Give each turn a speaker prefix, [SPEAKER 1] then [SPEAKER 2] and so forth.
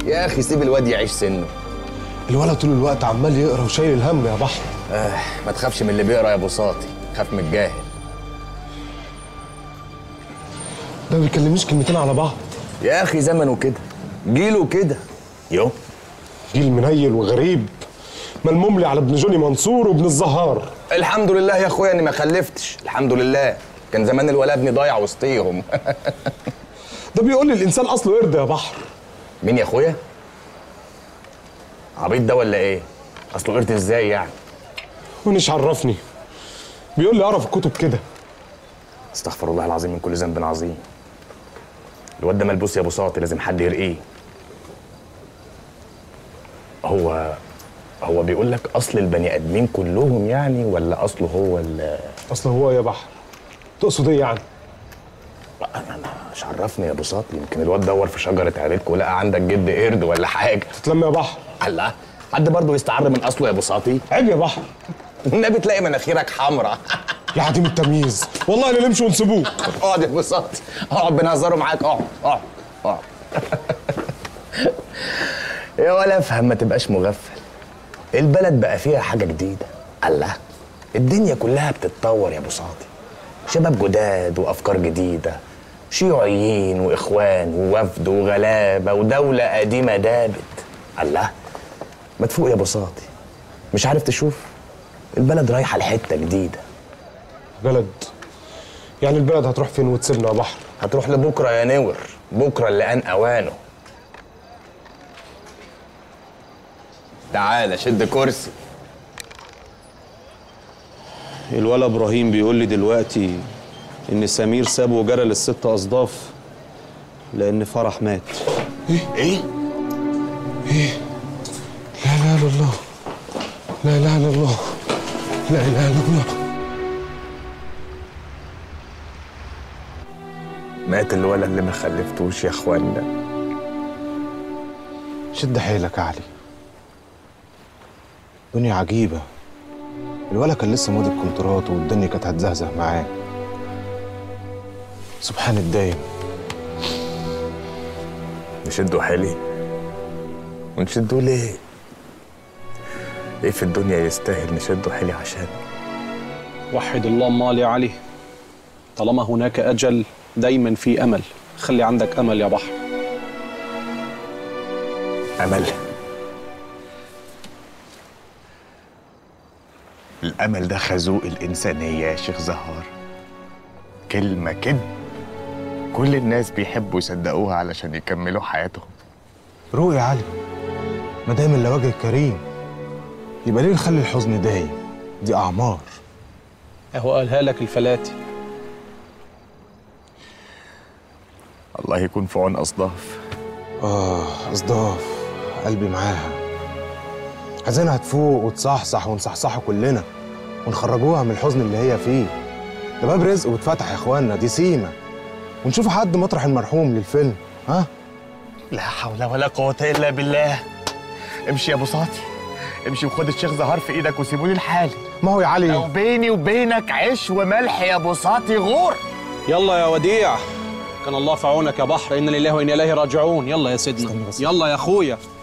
[SPEAKER 1] يا اخي سيب الواد يعيش سنه
[SPEAKER 2] الولد طول الوقت عمال يقرا وشايل الهم يا بحر
[SPEAKER 1] آه ما تخافش من اللي بيقرا يا بساطي خاف من الجاهل
[SPEAKER 2] ده ما بيكلمنيش كلمتين على بعض
[SPEAKER 1] يا اخي زمنه كده جيله كده يو
[SPEAKER 2] جيل منيل وغريب ملموم لي على ابن جوني منصور وابن الزهار
[SPEAKER 1] الحمد لله يا اخويا اني ما خلفتش الحمد لله كان زمان الولا ابني ضايع وسطيهم
[SPEAKER 2] ده بيقول لي الانسان اصله قرد يا بحر
[SPEAKER 1] مين يا اخويا عبيط ده ولا ايه اصله قرد ازاي يعني
[SPEAKER 2] ونيش عرفني بيقول لي اقرا في الكتب كده
[SPEAKER 1] استغفر الله العظيم من كل ذنب عظيم الواد ده ملبوس يا بساطي لازم حد يرقيه هو هو بيقول لك اصل البني ادمين كلهم يعني ولا اصله هو ال
[SPEAKER 2] اصل هو يا بحر تقصد ايه يعني
[SPEAKER 1] انا مش عرفني يا بساطي يمكن الواد دور في شجره عيلتكم ولقى عندك جد قرد ولا حاجه
[SPEAKER 2] تتلم يا بحر
[SPEAKER 1] الله حد برضه يستعر من اصله يا بساطي
[SPEAKER 2] عيب يا بحر
[SPEAKER 1] النبي تلاقي مناخيرك حمراء
[SPEAKER 2] يا عديم التمييز والله لا نمشي ونسيبوك
[SPEAKER 1] اقعد يا بساطي اقعد بنهزروا معاك اقعد اقعد اقعد يا ولا افهم ما تبقاش مغفل البلد بقى فيها حاجه جديده الله الدنيا كلها بتتطور يا بساطي شباب جداد وافكار جديده شيوعيين واخوان ووفد وغلابه ودوله قديمه دابت الله ما تفوق يا بساطي مش عارف تشوف البلد رايحه لحته جديده
[SPEAKER 2] بلد يعني البلد هتروح فين وتسيبنا يا بحر
[SPEAKER 1] هتروح لبكره يا نور بكره اللي ان اوانه تعالى شد كرسي
[SPEAKER 3] الولا ابراهيم بيقول لي دلوقتي ان سمير سابه وجرى للست اصداف لان فرح مات
[SPEAKER 1] ايه
[SPEAKER 2] لا اله الا الله لا اله الا الله لا اله الا الله
[SPEAKER 1] مات الولد اللي ما خلفتوش يا اخوانا
[SPEAKER 4] شد حيلك يا علي دنيا عجيبة الولا كان لسه ماضي الكونترات والدنيا كانت هتزهزه معاه سبحان الدايم
[SPEAKER 1] نشدوا حيلي ونشدوا ليه ايه في الدنيا يستاهل نشدوا حيلي عشان
[SPEAKER 3] وحد الله مال يا علي طالما هناك اجل دايما في امل خلي عندك امل يا بحر
[SPEAKER 1] امل الامل ده خازوق الانسانيه يا شيخ زهار كلمه كده كل الناس بيحبوا يصدقوها علشان يكملوا حياتهم
[SPEAKER 4] روق يا علي ما دام الا وجه الكريم يبقى ليه نخلي الحزن دايم دي اعمار
[SPEAKER 3] اهو قالها لك الفلاتي
[SPEAKER 1] الله يكون في عون اصداف
[SPEAKER 4] اه اصداف قلبي معاها عايزينها تفوق وتصحصح ونصحصحها كلنا ونخرجوها من الحزن اللي هي فيه ده باب رزق واتفتح يا اخوانا دي سيمه ونشوف حد مطرح المرحوم للفيلم ها
[SPEAKER 1] لا حول ولا قوه الا بالله امشي يا بساطي امشي وخد الشيخ زهار في ايدك وسيبوني لحالي
[SPEAKER 4] ما هو يا علي
[SPEAKER 1] لو بيني وبينك عيش وملح يا بساطي غور
[SPEAKER 3] يلا يا وديع كان الله في عونك يا بحر ان لله وانا اليه راجعون يلا يا سيدنا
[SPEAKER 4] استني بس.
[SPEAKER 3] يلا يا اخويا